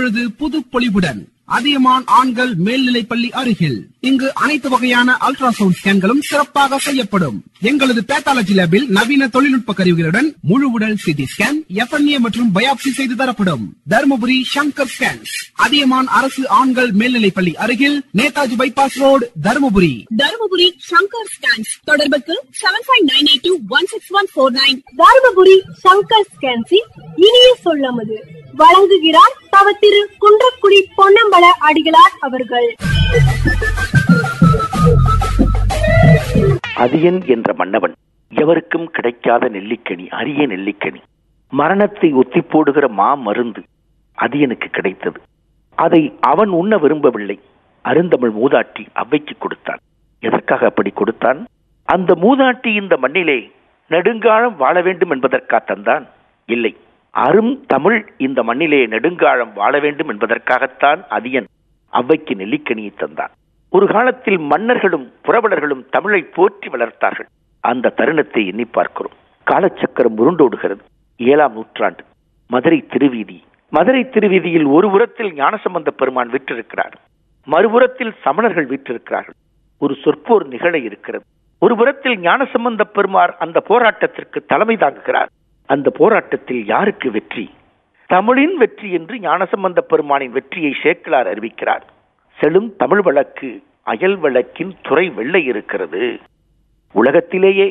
இப்பொழுது புது பொலிவுடன் அதியமான் ஆண்கள் மேல்நிலைப்பள்ளி அருகில் இங்கு அனைத்து வகையான அல்ட்ராசவுண்ட் ஸ்கேன்களும் சிறப்பாக செய்யப்படும் எங்களது பேத்தாலஜி லேபில் நவீன தொழில்நுட்ப கருவிகளுடன் முழு உடல் சிடி ஸ்கேன் எஃப்என்ஏ மற்றும் பயாப்சி செய்து தரப்படும் தருமபுரி சங்கர் ஸ்கேன்ஸ் அதியமான் அரசு ஆண்கள் மேல்நிலைப்பள்ளி அருகில் Netaji bypass road Dharmapuri Dharmapuri Sankar scans தொடர்புக்கு seven five nine eight two one six one four nine Dharmapuri Sankar ஸ்கேன்ஸின் இனிய சொல்லமது வழங்குகிறார் தவ திரு குன்றக்குடி பொன்னம்பல அடிகளார் அவர்கள் அதியன் என்ற மன்னவன் எவருக்கும் கிடைக்காத நெல்லிக்கனி அரிய நெல்லிக்கனி மரணத்தை ஒத்தி போடுகிற மா மருந்து அதியனுக்கு கிடைத்தது அதை அவன் உண்ண விரும்பவில்லை அருந்தமிழ் மூதாட்டி அவ்வைக்கு கொடுத்தான் எதற்காக அப்படி கொடுத்தான் அந்த மூதாட்டி இந்த மண்ணிலே நெடுங்காலம் வாழ வேண்டும் என்பதற்கா தந்தான் இல்லை அரும் தமிழ் இந்த மண்ணிலே நெடுங்காலம் வாழ வேண்டும் என்பதற்காகத்தான் அதியன் அவ்வைக்கு நெல்லிக்கனியை தந்தான் ஒரு காலத்தில் மன்னர்களும் புரவலர்களும் தமிழை போற்றி வளர்த்தார்கள் அந்த தருணத்தை எண்ணி பார்க்கிறோம் காலச்சக்கரம் உருண்டோடுகிறது ஏழாம் நூற்றாண்டு மதுரை திருவீதி மதுரை திருவீதியில் ஒரு புறத்தில் ஞானசம்பந்த பெருமான் விற்றிருக்கிறார் மறுபுறத்தில் சமணர்கள் விற்றிருக்கிறார்கள் ஒரு சொற்போர் நிகழ இருக்கிறது ஒரு புறத்தில் ஞானசம்பந்த பெருமார் அந்த போராட்டத்திற்கு தலைமை தாங்குகிறார் அந்த போராட்டத்தில் யாருக்கு வெற்றி தமிழின் வெற்றி என்று ஞானசம்பந்த பெருமானின் வெற்றியை சேக்கிலார் அறிவிக்கிறார் செழும் தமிழ் வழக்கு அயல் வழக்கின் துறை வெள்ளை இருக்கிறது உலகத்திலேயே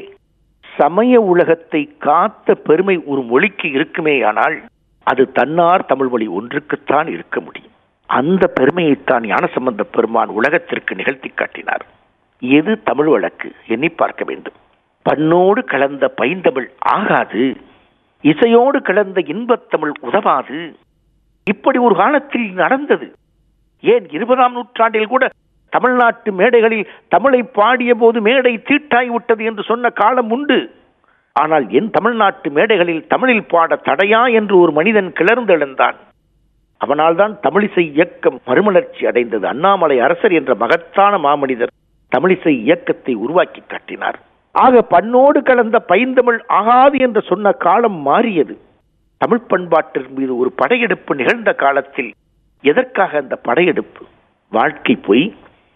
சமய உலகத்தை காத்த பெருமை ஒரு மொழிக்கு இருக்குமேயானால் அது தன்னார் தமிழ் மொழி ஒன்றுக்குத்தான் இருக்க முடியும் அந்த பெருமையைத்தான் ஞானசம்பந்த பெருமான் உலகத்திற்கு நிகழ்த்தி காட்டினார் எது தமிழ் வழக்கு எண்ணி பார்க்க வேண்டும் பண்ணோடு கலந்த பைந்தமிழ் ஆகாது இசையோடு கலந்த இன்பத்தமிழ் உதவாது இப்படி ஒரு காலத்தில் நடந்தது ஏன் இருபதாம் நூற்றாண்டில் கூட தமிழ்நாட்டு மேடைகளில் தமிழை பாடிய போது மேடை தீட்டாய் விட்டது என்று சொன்ன காலம் உண்டு ஆனால் என் தமிழ்நாட்டு மேடைகளில் தமிழில் பாட தடையா என்று ஒரு மனிதன் கிளர்ந்தெழுந்தான் அவனால்தான் தமிழிசை இயக்கம் மறுமலர்ச்சி அடைந்தது அண்ணாமலை அரசர் என்ற மகத்தான மாமனிதர் தமிழிசை இயக்கத்தை உருவாக்கி காட்டினார் ஆக பண்ணோடு கலந்த பைந்தமிழ் ஆகாது என்று சொன்ன காலம் மாறியது தமிழ் பண்பாட்டின் மீது ஒரு படையெடுப்பு நிகழ்ந்த காலத்தில் எதற்காக அந்த படையெடுப்பு வாழ்க்கை பொய்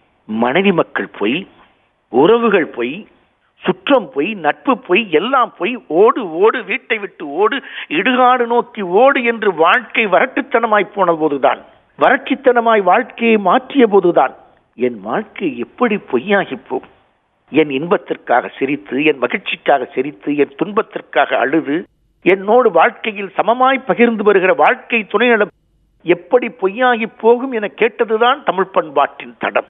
மனைவி மக்கள் பொய் உறவுகள் பொய் சுற்றம் பொய் நட்பு பொய் எல்லாம் பொய் ஓடு ஓடு வீட்டை விட்டு ஓடு இடுகாடு நோக்கி ஓடு என்று வாழ்க்கை வரட்டுத்தனமாய் போன போதுதான் வறட்சித்தனமாய் வாழ்க்கையை மாற்றிய போதுதான் என் வாழ்க்கை எப்படி பொய்யாகி போகும் என் இன்பத்திற்காக சிரித்து என் மகிழ்ச்சிக்காக சிரித்து என் துன்பத்திற்காக அழுது என்னோடு வாழ்க்கையில் சமமாய் பகிர்ந்து வருகிற வாழ்க்கை துணைநலம் எப்படி பொய்யாகி போகும் என கேட்டதுதான் தமிழ் பண்பாட்டின் தடம்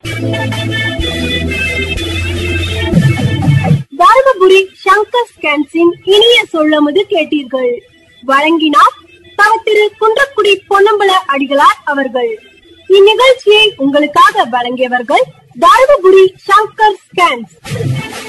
தருமபுரி சங்கர் ஸ்கேன்ஸின் இனிய சொல்லமது கேட்டீர்கள் வழங்கினார் தவ திரு குன்றக்குடி பொன்னம்பல அடிகளார் அவர்கள் இந்நிகழ்ச்சியை உங்களுக்காக வழங்கியவர்கள் தருமபுரி சங்கர் ஸ்கேன்ஸ்